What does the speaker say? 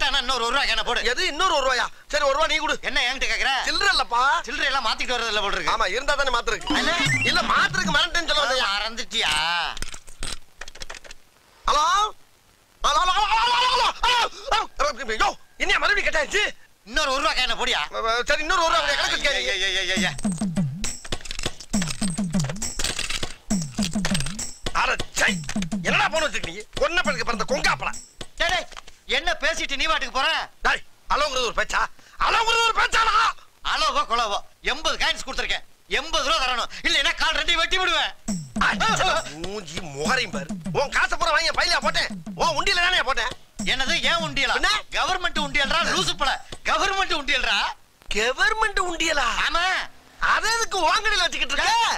வேண்டாம்னா இன்னொரு ஒரு ரூபா என்ன போடு எது இன்னொரு ஒரு ரூபாயா சரி ஒரு ரூபா நீ கொடு என்ன என்கிட்ட கேக்குற சில்லற இல்லப்பா சில்லறை எல்லாம் மாத்திட்டு வர்றது இல்ல போல் இருக்கு ஆமா இருந்தா தானே மாத்திருக்கு அல்ல? இல்ல மாத்திருக்கு மறந்துட்டேன்னு சொல்ல வந்தேன் மறந்துட்டியா hello hello hello hello hello hello hello yo என்ன மறுபடியும் கேட்டாச்சு இன்னொரு ஒரு ரூபா என்ன போடியா சரி இன்னொரு ஒரு ரூபா கணக்கு கேட்க ஐயா, ஐயா, ஐயா, ஐயா. அட சை என்னடா போன் வச்சிருக்கீங்க கொன்ன பிறகு பிறந்த கொங்காப்பல டேய், டேய், என்ன பேசிட்டு நீ வாட்டுக்கு போற டேய் அலோங்கிறது ஒரு பேச்சா அலோங்கிறது ஒரு பேச்சாடா அளவோ கொலவோ எண்பது காயின்ஸ் கொடுத்துருக்கேன் எண்பது ரூபா தரணும் இல்லைன்னா கால் ரெண்டையும் வெட்டி விடுவேன் அடிச்ச மூஞ்சி முகரையும் பாரு உன் காசை பூரா வாங்கி என் பையில போட்டேன் உன் உண்டியில தானே போட்டேன் என்னது ஏன் உண்டியலா என்ன? கவர்மெண்ட் உண்டியல்ரா லூசு பல கவர்மெண்ட் உண்டியல்ரா கவர்மெண்ட் உண்டியலா ஆமா அதை எதுக்கு வாங்கடியில வச்சுக்கிட்டு இருக்க